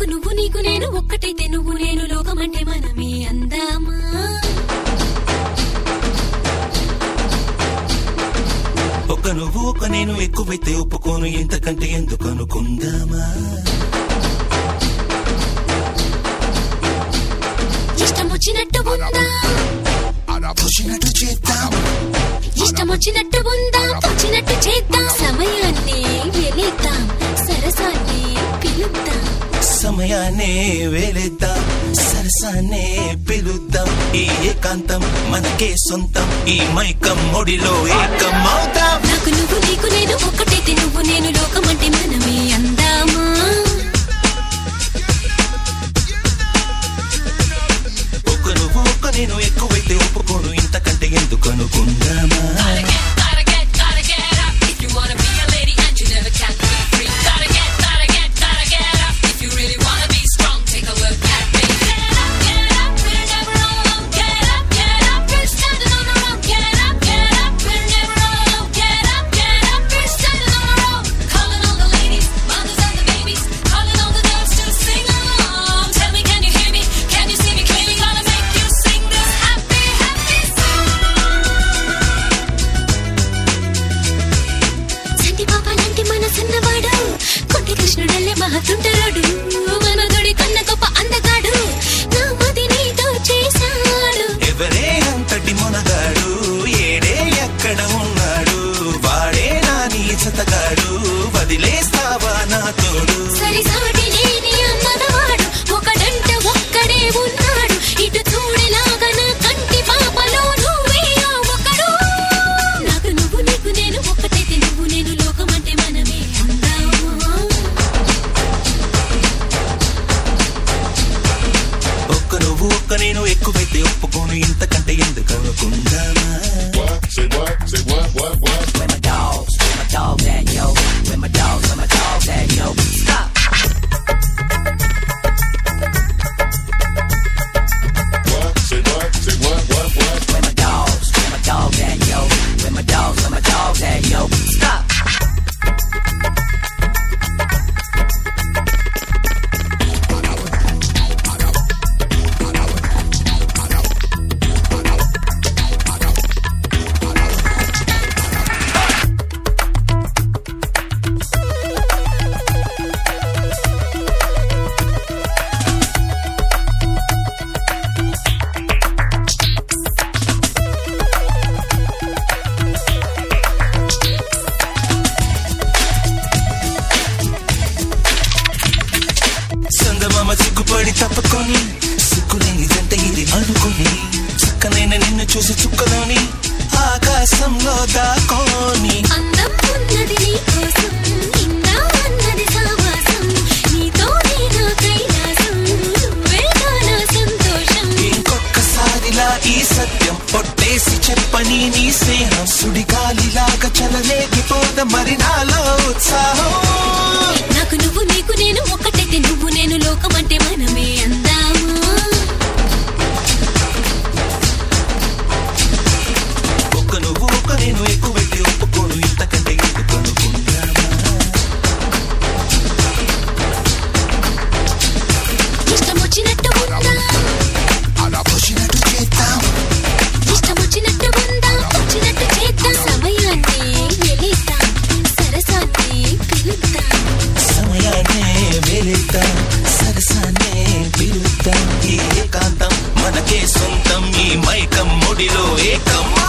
నాకు నువ్వు నీకు నేను ఒక్కటైతే నువ్వు నేను లోకమంటే మనమే అందామా ఒక నువ్వు ఒక నేను ఎక్కువైతే ఒప్పుకోను ఇంతకంటే ఎందుకు అనుకుందామా ఇష్టం వచ్చినట్టు ఉందా పుషినట్టు చేద్దాం ఇష్టం వచ్చినట్టు ఉందా వచ్చినట్టు చేద్దాం సమయాన్ని వెలిద్దాం సరసాన్ని పిలుద్దాం సమయాన్నే వేలేద్దాం సరసాన్నే పిలుద్దాం ఈ ఏకాంతం మనకే సొంతం ఈ మైకం ఒడిలో ఏకం అవుతాం నాకు నువ్వు నీకు నేను ఒక్కటైతే నువ్వు నేను లోకమంటే మనమే అందామా ఒక నువ్వు ఒక నేను ఎక్కువైతే ఒప్పుకోను ఇంతకంటే ఎందుకు అనుకుందామా Gotta get, gotta get up if you wanna be a lady and you never can be free. Gotta get, gotta get, gotta get up if you really wanna be strong. Take a look at me. Get up, get up, we're never alone. Get up, get up, we're standing on our own. Get up, get up, we're never alone. Get up, get up, we're standing on our own. Calling all the ladies, mothers and the babies, calling all the girls to sing along. Tell me, can you hear me? Can you see me clearly? Gonna make you sing this happy, happy song. సంటి పాప లాంటి మనసున్నవాడు కొంటి కృష్ణుడల్లే మహతుంటరాడు మనదుడి కన్న గొప్ప అందగాడు నా మది నీతో చేశాడు ఎవరే అంతటి మునగాడు ఏడే ఎక్కడ ఉన్నాడు వాడే నా నీ జతగాడు వదిలేస్తావా నా తోడు సరిసాటి లేని అన్నదవాడు ఒకడంట ఒక్కడే ఉన్నాడు ఇటు చూడేలాగా నా కంటి పాపలో నువ్వే ఆ ఒకడు నాకు నువ్వు నీకు నేను ఒక్కటైతే నువ్వు నేను లోకమంటే మనమే అందామా ఒక్క నువ్వు ఒక్క నేను ఎక్కువైతే ఒప్పుకోను ఇంతకంటే ఎందుకు అనుకుందామా Say what? Say what? What? What? Where my dogs? Where my dogs at, yo? Where my dogs? Where my dogs at, yo? Stop. What? Say what? Say what? What? What? Where my dogs? Where my dogs at, yo? Where my dogs? Where my dogs at, yo? Stop. సందమామ సిగ్గుపడి తప్పుకొని సిగ్గులేని జంట ఇది అనుకొని చక్కనైన నిన్ను చూసి చుక్కలోని ఆకాశంలో దాకోని అందం ఉన్నది నీ కోసం నిండా అన్నది సావాసం నీతోనే నా కైలాసం నువ్వేగా నా సంతోషం ఇంకొక్కసారిలా ఈ సత్యం పొట్టేసి చెప్పని నీ స్నేహం సుడిగాలిలాగా చలలేగిపోద మరి నాలో ఉత్సాహం నాకు నువ్వు నీకు నేను ఒక్కటైతే నువ్వు నేను లోకమంటే మనమే అందామా ఒక్క నువ్వు ఒక్క నేను ఎక్కువైతే ఒప్పుకోను ఇంతకంటే ఎందుకు అనుకుందామా ఇష్టం వచ్చినట్టు ఉందా పుషినట్టు చేద్దాం ఇష్టం వచ్చినట్టు ఉందా వచ్చినట్టు చేద్దాం సమయాన్ని వెలిద్దాం సరసాన్ని పిలుద్దాం సమయాన్నే వెళిద్దాం సరసాన్నే పిలుద్దాం ఈ ఏకాంతం మనకే సొంతం ఈ మైకం ముడిలో ఏకం